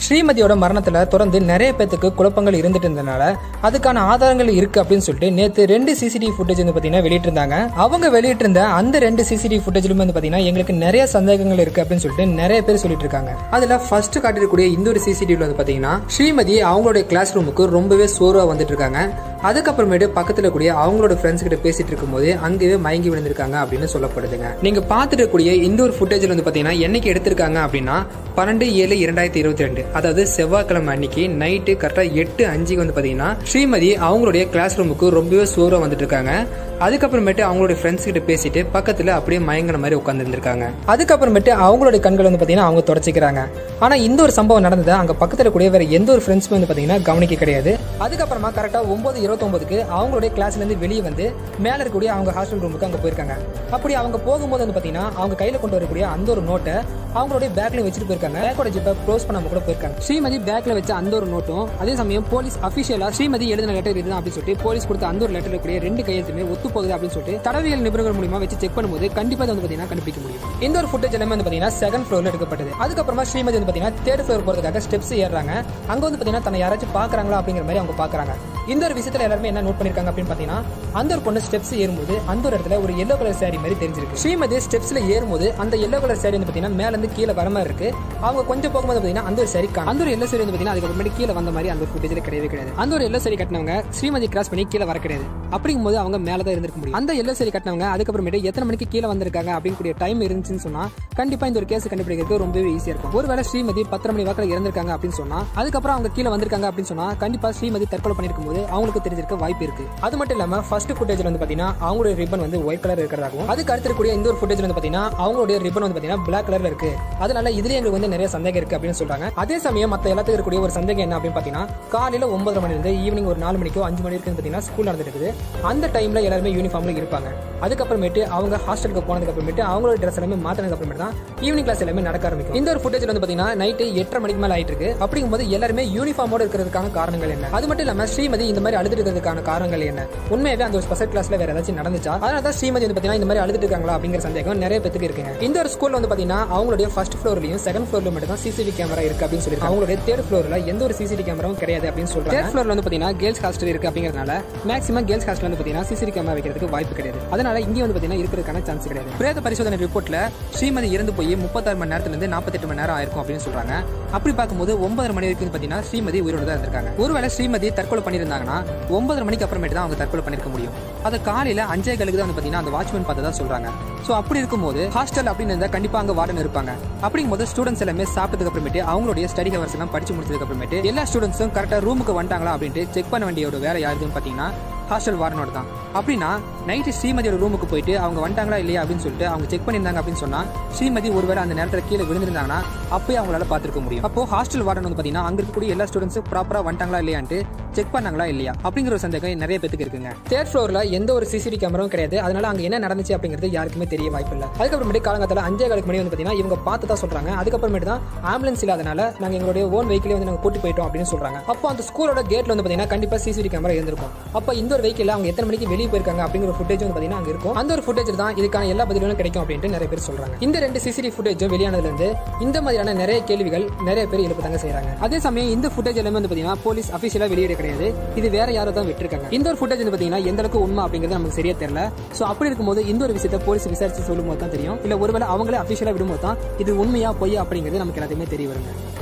ஸ்ரீமதியோட மரணத்துல தொடர்ந்து நிறைய பேத்துக்கு குழப்பங்கள் இருந்துட்டு இருந்தனால அதுக்கான ஆதாரங்கள் இருக்கு அப்படின்னு சொல்லிட்டு நேத்து ரெண்டு சிசிடிவி ஃபுட்டேஜ் வந்து பாத்தீங்கன்னா வெளியிட்டிருந்தாங்க அவங்க வெளியிட்டிருந்த அந்த ரெண்டு சிசிடிவி ஃபுட்டேஜ்லுமே வந்து பாத்தீங்கன்னா எங்களுக்கு நிறைய சந்தேகங்கள் இருக்கு அப்படின்னு சொல்லிட்டு நிறைய பேர் சொல்லிட்டு இருக்காங்க அதுல ஃபர்ஸ்ட் காட்டிருக்கக்கூடிய இந்த ஒரு சிசிடிவில வந்து பாத்தீங்கன்னா ஸ்ரீமதி அவங்களுடைய கிளாஸ் ரூமுக்கு ரொம்பவே சோர்வா வந்துட்டு இருக்காங்க அதுக்கப்புறமேட்டு பக்கத்துல கூடிய அவங்களோட ஃப்ரெண்ட்ஸ் கிட்ட பேசிட்டு இருக்கும்போது அங்கேயே மயங்கி விழுந்திருக்காங்க அப்படின்னு சொல்லப்படுதுங்க நீங்க பார்த்துட்டு இருக்கக்கூடிய இந்த ஒரு ஃபுட்டேஜ்ல வந்து பாத்தீங்கன்னா என்னைக்கு எடுத்திருக்காங்க அப்படின்னா பன்னெண்டு ஏழு இரண்டாயிரத்தி இருபத்தி ரெண்டு அதாவது செவ்வாய்க்கிழமை அன்னைக்கு நைட்டு கரெக்டா எட்டு அஞ்சுக்கு வந்து பாத்தீங்கன்னா ஸ்ரீமதி அவங்களுடைய கிளாஸ் ரூமுக்கு ரொம்பவே சோர்வா வந்துட்டு இருக்காங்க அதுக்கப்புறமேட்டு அவங்களுடைய ஃப்ரெண்ட்ஸ் கிட்ட பேசிட்டு பக்கத்துல அப்படியே மயங்கின மாதிரி உட்கார்ந்து இருந்திருக்காங்க அதுக்கப்புறமேட்டு அவங்களுடைய கண்கள் வந்து பாத்தீங்கன்னா அவங்க தொடச்சிக்கிறாங்க ஆனா இந்த ஒரு சம்பவம் நடந்தது அங்க பக்கத்துல கூடிய வேற எந்த ஒரு ஃப்ரெண்ட்ஸுமே வந்து பாத்தீங்கன்னா கவனிக்க கிடையாது அதுக்கப்புறமா கரெக்டா ஒன்பது இருபத்தொன்பதுக்கு அவங்களுடைய கிளாஸ்ல இருந்து வெளியே வந்து மேல இருக்கக்கூடிய அவங்க ஹாஸ்டல் ரூமுக்கு அங்க போயிருக்காங்க அப்படி அவங்க போகும்போது வந்து பாத்தீங்கன்னா அவங்க கையில கொண்டு வரக்கூடிய அந்த ஒரு நோட்டை அவங்களுடைய பேக்ல வச்சுட்டு போயிருக்காங்க பேக்கோட ஜிப்பை க்ளோஸ் பண்ணாம கூட போயிருக்காங்க ஸ்ரீமதி பேக்ல வச்ச அந்த ஒரு நோட்டும் அதே சமயம் போலீஸ் அபிஷியலா ஸ்ரீமதி எழுதின லெட்டர் இதுதான் அப்படின்னு சொல்லிட்டு போலீஸ் கொடுத்த அந்த ஒரு லெட்டர் கூடிய ரெண்டு கையெழுத்துமே ஒத்து போகுது அப்படின்னு சொல்லிட்டு தடவியல் நிபுணர்கள் மூலியமா வச்சு செக் பண்ணும்போது கண்டிப்பா இது வந்து பாத்தீங்கன்னா கண்டுபிடிக்க முடியும் இந்த ஒரு ஃபுட்டேஜ் எல்லாமே வந்து பாத்தீங்கன்னா செகண்ட் ஃப்ளோர்ல எடுக்கப்பட்டது அதுக்கப்புறமா ஸ்ரீமதி வந்து பாத்தீங்கன்னா தேர்ட் ஃப்ளோர் போறதுக்காக ஸ்டெப்ஸ் ஏறாங்க அங்க வந்து பாத்தீங்கன்னா தன்னை யாராச்சும் பாக்குறாங்களா அப்படிங்கிற மாதிரி அவங்க பாக்குறாங்க இந்த ஒரு விஷயத்துல எல்லாருமே என்ன நோட் பண்ணிருக்காங்க அப்படின்னு பாத்தீங்கன்னா அந்த ஒரு பொண்ணு ஸ்டெப்ஸ் ஏறும்போது அந்த ஒரு இடத்துல ஒரு எல்லோ கலர் saree மாதிரி தெரிஞ்சிருக்கு ஸ்ரீமதி ஸ்டெப்ஸ்ல ஏறும்போது அந்த எல்லோ கலர் saree வந்து பாத்தீங்கன்னா மேல இருந்து கீழே வர மாதிரி இருக்கு அவங்க கொஞ்சம் போகும்போது பாத்தீங்கன்னா அந்த ஒரு saree காணும் அந்த ஒரு எல்லோ saree வந்து பாத்தீங்கன்னா அதுக்கப்புறமேட்டு கீழே வந்த மாதிரி அந்த ஒரு ஃபுட்டேஜ்ல கிடையவே கிடையாது அந்த ஒரு எல்லோ saree கட்டினவங்க ஸ்ரீமதி கிராஸ் பண்ணி கீழே வர கிடையாது அப்படிங்கும்போது அவங்க மேல தான் இருந்திருக்க முடியும் அந்த எல்லோ saree கட்டினவங்க அதுக்கப்புறமேட்டு எத்தனை மணிக்கு கீழே வந்திருக்காங்க அப்படின்னு கூடிய டைம் இருந்துச்சுன்னு சொன்னா கண்டிப்பா இந்த ஒரு கேஸ் கண்டுபிடிக்கிறது ரொம்பவே ஈஸியா இருக்கும் ஒருவேளை ஸ்ரீமதி பத்தரை மணி வாக்கில் இறந்திருக்காங்க அப்படின்னு சொன்னா அதுக்கப்புறம் அவங்க கீழே வந்திருக்காங்க அப்படின்னு சொன்னா கண்டிப்பா ஸ்ரீமதி தற்கொலை பண்ணிருக்கும் போது அவங்களுக்கு தெரிஞ்சிருக்க வாய்ப்பு இருக்கு அது மட்டும் இல்லாம ஃபர்ஸ்ட் ஃபுட்டேஜ்ல வந்து பாத்தீங்கன்னா அவங்களுடைய ரிப்பன் வந்து ஒயிட் கலர் இருக்கிறதாகவும் அதுக்கு அடுத்து இருக்கக்கூடிய இந்த ஒரு ஃபுட்டேஜ் வந்து பாத்தீங்கன்னா அவங்களுடைய ரிப்பன் வந்து பாத்தீங்கன்னா பிளாக் கலர்ல இருக்கு அதனால இதுலயே எங்களுக்கு வந்து நிறைய சந்தேகம் இருக்கு அப்படின்னு சொல்றாங்க அதே சமயம் மத்த எல்லாத்துக்கும் இருக்கக்கூடிய ஒரு சந்தேகம் என்ன அப்படின்னு பாத்தீங்கன்னா காலையில ஒன்பதரை மணி இருந்து ஈவினிங் ஒரு நாலு மணிக்கோ அஞ்சு மணி வரைக்கும் பாத்தீங்கன்னா ஸ்கூல் நடந்துட்டு இருக்குது அந்த டைம்ல எல்லாருமே யூனிஃபார்ம்ல இருப்பாங்க அதுக்கப்புறமேட்டு அவங்க ஹாஸ்டலுக்கு போனதுக்கு அப்புறமேட்டு அவங்களோட ட்ரெஸ் எல்லாமே மாத்தினதுக்கு அப்புறமேட்டு தான் ஈவினிங் கிளாஸ் எல்லாமே நடக்க ஆரம்பிக்கும் இந்த ஒரு ஃபுட்டேஜ் வந்து பாத்தீங்கன்னா நைட்டு எட்டரை மணிக்கு மேல ஆயிட்டு இருக்கு அப்படிங்கும்போது எல்லாருமே யூனிஃபார்மோட இருக்கிறதுக்கான காரணங்கள் என்ன அது மட்டும் இல்லாம ஸ்ரீமதி இந்த மாதிரி அழுதுட்டு இருக்கிறதுக்கான காரணங்கள் என்ன உண்மையாவே அந்த ஒரு ஸ்பெஷல் கிளாஸ்ல வேற ஏதாச்சும் நடந்துச்சா அதனால தான் ஸ்ரீமதி வந்து பாத்தீங்கன்னா இந்த மாதிரி அழுதுட்டு இருக்காங்களா அப்படிங்கிற சந்தேகம் நிறைய பேத்துக்கு இருக்குங்க இந்த ஒரு ஸ்கூல்ல வந்து பாத்தீங்கன்னா அவங்களுடைய ஃபர்ஸ்ட் ஃப்ளோர்லயும் செகண்ட் ஃப்ளோர்ல மட்டும் தான் சிசிடிவி கேமரா இருக்கு அப்படின்னு சொல்லி அவங்களுடைய தேர்ட் ஃப்ளோர்ல எந்த ஒரு சிசிடிவி கேமராவும் கிடையாது அப்படின்னு சொல்றாங்க தேர்ட் ஃப்ளோர்ல வந்து பாத்தீங்கன்னா கேர்ள்ஸ் ஹாஸ்டல் இருக்கு அப்படிங்கறதுனால மேக்ஸிமம் கேர்ள்ஸ் ஹாஸ்டல் வந்து பாத்தீங்கன்னா சிசிடிவி கேமரா வைக்கிறதுக்கு வாய்ப்பு கிடையாது அதனால இங்க வந்து பாத்தீங்கன்னா இருக்கிறதுக்கான சான்ஸ் கிடையாது பிரேத பரிசோதனை ரிப்போர்ட்ல ஸ்ரீமதி இறந்து போய் முப்பத்தாறு மணி நேரத்துல இருந்து நாற்பத்தெட்டு மணி நேரம் ஆயிருக்கும் அப்படின்னு சொல்றாங்க அப்படி பார்க்கும்போது ஒன்பதரை மணி வரைக்கும் பாத்தீங்கன்னா ஸ்ரீமதி உயிரோட தான் இருந்திருக்காங்க ஒருவேளை ஸ்ரீமதி தற்கொலை பண்ணியிருந்தாங்கன்னா ஒன்பதரை மணிக்கு அப்புறமேட்டு தான் அவங்க தற்கொலை பண்ணிருக்க முடியும் அது காலையில அஞ்சே கலுக்கு தான் வந்து பாத்தீங்கன்னா அந்த வாட்ச்மேன் பார்த்ததா சொல்றாங்க சோ அப்படி இருக்கும்போது ஹாஸ்டல் அப்படின்னு இருந்தா கண்டிப்பா அங்க வார்டன் இருப்பாங்க அப்படிங்கும்போது ஸ்டூடெண்ட்ஸ் எல்லாமே சாப்பிட்டதுக்கு அப்புறமேட்டு அவங்களுடைய ஸ்டடி ஹவர்ஸ் எல்லாம் படிச்சு முடிச்சதுக்கு அப்புறமேட்டு எல்லா ஸ்டூடெண்ட்ஸும் கரெக்டா ரூமுக்கு வந்துட்டாங்களா அப்படின்ட்டு செக் பண்ண வேண்டியோட வேலை யாருதுன்னு பாத்தீங்கன்னா ஹாஸ்டல் வார்டனோட தான் அப்படின்னா நைட்டு ஸ்ரீமதியோட ரூமுக்கு போயிட்டு அவங்க வந்துட்டாங்களா இல்லையா அப்படின்னு சொல்லிட்டு அவங்க செக் பண்ணியிருந்தாங்க அப்படின்னு சொன்னா ஸ்ரீமதி ஒருவேளை அந்த நேரத்தில் கீழே விழுந்திருந்தாங்கன்னா அப்பயே அவங்களால பார்த்துருக்க முடியும் அப்போ ஹாஸ்டல் வார்டன் வந்து பாத்தீங்கன்னா அங்க இருக்கக்கூடிய எல்லா ஸ்டூடெண்ட்ஸும் ப்ராப்பரா வந்துட்டாங்களா இல்லையான்ட்டு செக் பண்ணாங்களா இல்லையா அப்படிங்கிற ஒரு சந்தேகம் நிறைய பேத்துக்கு இருக்குங்க தேர்ட் ஃப்ளோர்ல எந்த ஒரு சிசிடி கேமராவும் கிடையாது அதனால அங்க என்ன நடந்துச்சு அப்படிங்கிறது யாருக்குமே தெரிய வாய்ப்பு இல்லை அதுக்கப்புறமேட்டு காலங்கத்தில் அஞ்சே காலுக்கு மணி வந்து பாத்தீங்கன்னா இவங்க பார்த்து தான் சொல்றாங்க அதுக்கப்புறமேட்டு தான் ஆம்புலன்ஸ் இல்லாதனால நாங்க எங்களுடைய ஓன் வெஹிக்கிளே வந்து நாங்க கூட்டி போயிட்டோம் அப்படின்னு சொல்றாங்க அப்போ அந்த ஸ்கூலோட கேட்ல வந்து பாத்தீங்கன்னா கண்டிப்பா சிசிடி கேமரா இருந்திருக்கும் அப்போ இந்த ஒரு வெஹிக்கிள் அவங்க எத்தனை மணிக்கு வெளியே போயிருக்காங்க அப்படிங்கிற ஒரு ஃபுட்டேஜ் வந்து பாத்தீங்கன்னா அங்க இருக்கும் அந்த ஒரு ஃபுட்டேஜ் தான் இதுக்கான எல்லா பதிலும் கிடைக்கும் அப்படின்ட்டு நிறைய பேர் சொல்றாங்க இந்த ரெண்டு சிசிடி ஃபுட்டேஜும் வெளியானதுல இருந்து இந்த மாதிரியான நிறைய கேள்விகள் நிறைய பேர் எழுப்பதாங்க செய்றாங்க அதே சமயம் இந்த ஃபுட்டேஜ் எல்லாமே வந்து பாத்தீங்கன்னா போலீஸ் அபிஷியலா வெளியிட கிடையாது இது வேற யாரோ தான் விட்டுருக்காங்க இந்த ஒரு ஃபுட்டேஜ் வந்து பாத்தீங்கன்னா எந்த அளவுக்கு உண்மை அப்படிங்கிறது நமக்கு சரியா தெரியல சோ அப்படி இருக்கும்போது இந்த ஒரு விஷயத்தை போலீஸ் விசாரிச்சு சொல்லும் போது தான் தெரியும் இல்ல ஒருவேளை அவங்களே அபிஷியலா விடும்போது தான் இது உண்மையா பொய்யா அப்படிங்கிறது நமக்கு எல்லாத்தையுமே தெரிய வருங்க